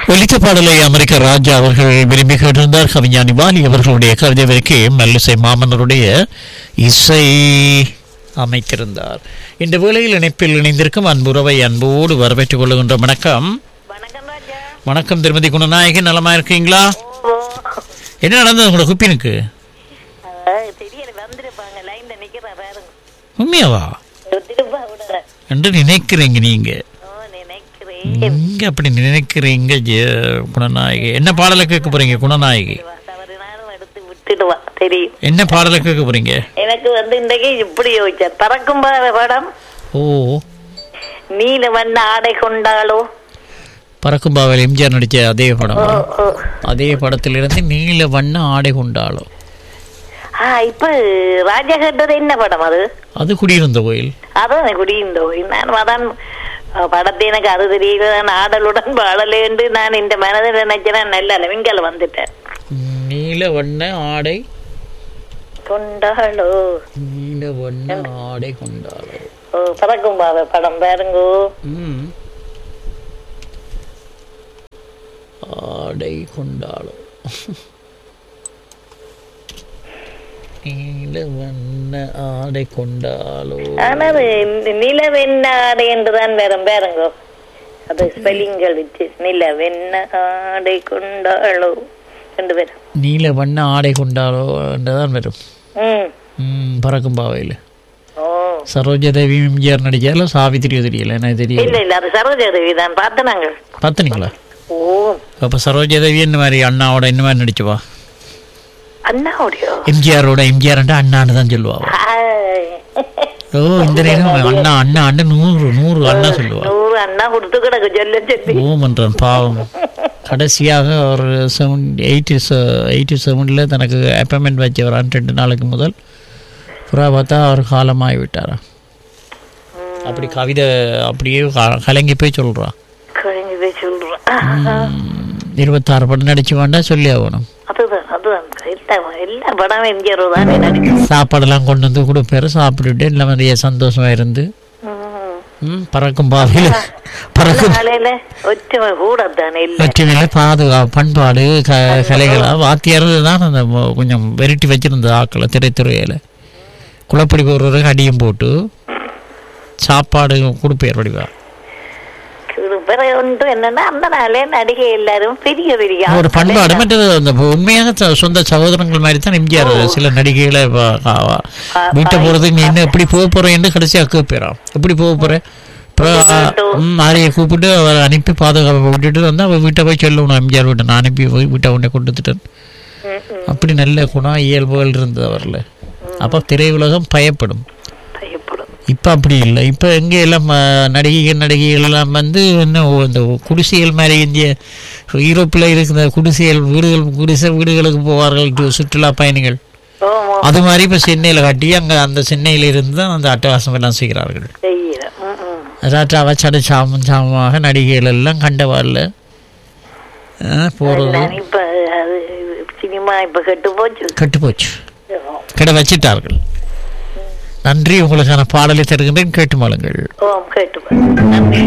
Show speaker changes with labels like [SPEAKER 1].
[SPEAKER 1] ஒலித்த பாடலை அமெரிக்க ராஜா அவர்கள் விரும்பி கேட்டிருந்தார் கவிஞானி வாலி அவர்களுடைய கவிதைக்கு மல்லிசை மாமன்னருடைய இசை அமைத்திருந்தார் இந்த வேளையில் இணைப்பில் இணைந்திருக்கும் அன்புறவை அன்போடு வரவேற்றுக் கொள்ளுகின்ற வணக்கம்
[SPEAKER 2] வணக்கம் ராஜா
[SPEAKER 1] வணக்கம் திருமதி குணநாயகி நலமா இருக்கீங்களா
[SPEAKER 2] ஓ
[SPEAKER 1] என்ன நடந்தது உங்களோட குப்பினுக்கு
[SPEAKER 2] அஹ், தெரியல வந்திருப்பாங்க லைன்ல நிக்கிறேன் பாருங்க
[SPEAKER 1] உண்மையாவா
[SPEAKER 2] திருப்பா விடுற
[SPEAKER 1] என்று நினைக்கிறீங்க நீங்க
[SPEAKER 2] ஓ நினைக்கிறேன்
[SPEAKER 1] நீங்க அப்படி நினைக்கிறீங்க ஜெ- குணநாயகி என்ன பாடலை கேட்க போறீங்க குணநாயகி
[SPEAKER 2] தவறினாலும் எடுத்து விட்டுடுவா தெரியும்
[SPEAKER 1] என்ன பாடலை கேட்க போறீங்க
[SPEAKER 2] எனக்கு வந்து இன்றைக்கு இப்படி யோசிச்சார் பறக்கும் பாவை படம்
[SPEAKER 1] ஓ
[SPEAKER 2] நீல வண்ண ஆடை கொண்டாளோ
[SPEAKER 1] பறக்கும் பாவல் எம்ஜிஆர் நடிச்ச அதே படம்
[SPEAKER 2] ஓ ஓ
[SPEAKER 1] அதே படத்திலிருந்து நீல வண்ண ஆடை கொண்டாளோ
[SPEAKER 2] ஆ இப்ப ராஜா கேட்டது என்ன படம் அது
[SPEAKER 1] அது குடியிருந்த கோயில்
[SPEAKER 2] அதான் குடியிருந்தோ நான் அதான் அஹ், படத்தை எனக்கு அது தெரியல நான் ஆடலுடன் பாடலே என்று நான் இந்த மனதில் நினைக்கிறேன் நல்ல விங்கல் வந்துட்டேன்
[SPEAKER 1] நீல வண்ண ஆடை
[SPEAKER 2] கொண்டாளோ
[SPEAKER 1] நீல வண்ண ஆடை கொண்டாளோ
[SPEAKER 2] ஓ பறக்கும் பாவை படம் பாருங்கோ
[SPEAKER 1] ம். ஆடை கொண்டாளோ நீல வண்ண ஆடை கொண்டாளோ
[SPEAKER 2] ஆனா அது நிலவெண்ண ஆடை என்றுதான் வேறும் பாருங்கோ அது ஸ்பெல்லிங்கள் வச்சு நிலவெண்ண ஆடை கொண்டாளோ ரெண்டு பேரும்
[SPEAKER 1] நீல வண்ண ஆடை கொண்டாளோ என்றுதான் வரும்
[SPEAKER 2] ம்
[SPEAKER 1] ம், பறக்கும் பாவையில்
[SPEAKER 2] ஓ
[SPEAKER 1] சரோஜதேவி எம்ஜிஆர் நடிச்சால சாவித்திரியோ தெரியல எனக்கு தெரியல
[SPEAKER 2] இல்ல இல்ல அது சரோஜாதேவி தான் பார்த்து நாங்கள்
[SPEAKER 1] பார்த்தனீங்களா
[SPEAKER 2] ஓ
[SPEAKER 1] அப்போ சரோஜதேவி இந்த மாதிரி அண்ணாவோட இந்த மாதிரி நடிச்சுவா
[SPEAKER 2] அண்ணாவுடையோ
[SPEAKER 1] எம்ஜிஆரோட எம்ஜிஆர் அண்ணான்னு தான் சொல்லுவா அவ.
[SPEAKER 2] ஹாய்.
[SPEAKER 1] ஓ இந்த நேரம் அண்ணா அண்ணா அண்ணா நூறு நூறு அண்ணா சொல்லுவா
[SPEAKER 2] நூறு அண்ணா கொடுத்து கிடக்கு சொல்ல சொல்லி
[SPEAKER 1] ஓமன்றான் பாவம் கடைசியாக ஒரு செவன் எயிட்டி எயிட்டி செவனில் தனக்கு அப்பாயின்மெண்ட் வச்சவரான் ரெண்டு நாளுக்கு முதல் புறா பார்த்தா அவர் காலமாகி விட்டாராம் அப்படி கவிதை அப்படியே க- கலங்கி போய் சொல்கிறான்
[SPEAKER 2] கழிஞ்சு போய் சொல்றேன்
[SPEAKER 1] இருபத்தாறு படம் நடிச்சு வேண்டாம் சொல்லி ஆகணும்
[SPEAKER 2] அதுதான் அதுதான் எல்லா எல்லா படம் எம்ஜிஆர் தான் நடிக்கும்
[SPEAKER 1] சாப்பாடெல்லாம் கொண்டு வந்து கொடுப்பாரு சாப்பிட்டுட்டு எல்லாம் நிறைய சந்தோஷமா இருந்து
[SPEAKER 2] ம்.
[SPEAKER 1] ம், பறக்கும் பாதையில் பறக்கும்
[SPEAKER 2] காலையில ஒற்றுமை கூட தானே இல்ல
[SPEAKER 1] வெற்றிமையில பாதுகா பண்பாடு க கலைகளா வாத்தியார் தான் அந்த மொ- கொஞ்சம் வெரைட்டி வச்சிருந்த ஆக்களை திரைத்துறையில குளப்படி போடுறதுக்கு அடியும் போட்டு சாப்பாடு கொடுப்பேர் வடிவா
[SPEAKER 2] இது பிறகு ஒன்று என்னன்னா அந்த நாளே நடிகை எல்லாரும் பெரிய பெரிய
[SPEAKER 1] ஒரு பண்பாடு மற்றது அந்த உண்மையாக த- சொந்த சகோதரங்கள் மாதிரி தான் எம்ஜிஆர் சில நடிகைகளை வ- ஆ- ஆ- வீட்டை போகிறதுக்கு நீ என்ன எப்படி போக போறேன்னு கடைசியாக கேட்பேறான் எப்படி போக போற அப்புறம் ம், ஆரியை கூப்பிட்டு அவரை அனுப்பி பாதுகாப்பை விட்டுட்டு வந்து அவள் வீட்டை போய் சொல்லணும் எம்ஜிஆர் வீட்டை நான் அனுப்பி போய் வீட்டை உடனே கொடுத்துட்டேன்
[SPEAKER 2] ம், ம்.
[SPEAKER 1] அப்படி நல்ல குணம் இயல்புகள் இருந்தது அவரில் அப்போ திரையுலகம் பயப்படும்
[SPEAKER 2] பயப்படும்
[SPEAKER 1] இப்போ அப்படி இல்லை இப்போ எங்கே எல்லாம் ம- நடிகைகள் நடிகைகள் எல்லாம் வந்து இன்னும் இந்த குடிசைகள் மாதிரி இந்திய யூரோப்பில் இருக்கிற குடிசைகள் வீடுகள் குடிசை வீடுகளுக்கு போவார்கள் டு- சுற்றுலா பயணிகள்
[SPEAKER 2] ஓமோ
[SPEAKER 1] அது மாதிரி இப்போ சென்னையில் கட்டி அங்கே அந்த சென்னையில் இருந்து தான் அந்த அட்டகாசம் எல்லாம் செய்கிறார்கள்
[SPEAKER 2] செய்யற ம், ம்.
[SPEAKER 1] ராஜாவா சட சாமம் சாமமாக நடிகைகள் எல்லாம் கண்டவாரில் போகிறது
[SPEAKER 2] நான் இப்ப அது சினிமா இப்ப கெட்டு போச்சு
[SPEAKER 1] கெட்டு போச்சு
[SPEAKER 2] ஓ.
[SPEAKER 1] கடை வச்சிட்டார்கள் நன்றி உங்களுக்கான பாடலை தருகின்றேன் கேட்டு மாளுங்கள்
[SPEAKER 2] ஓம் கேட்டு போ. நன்றி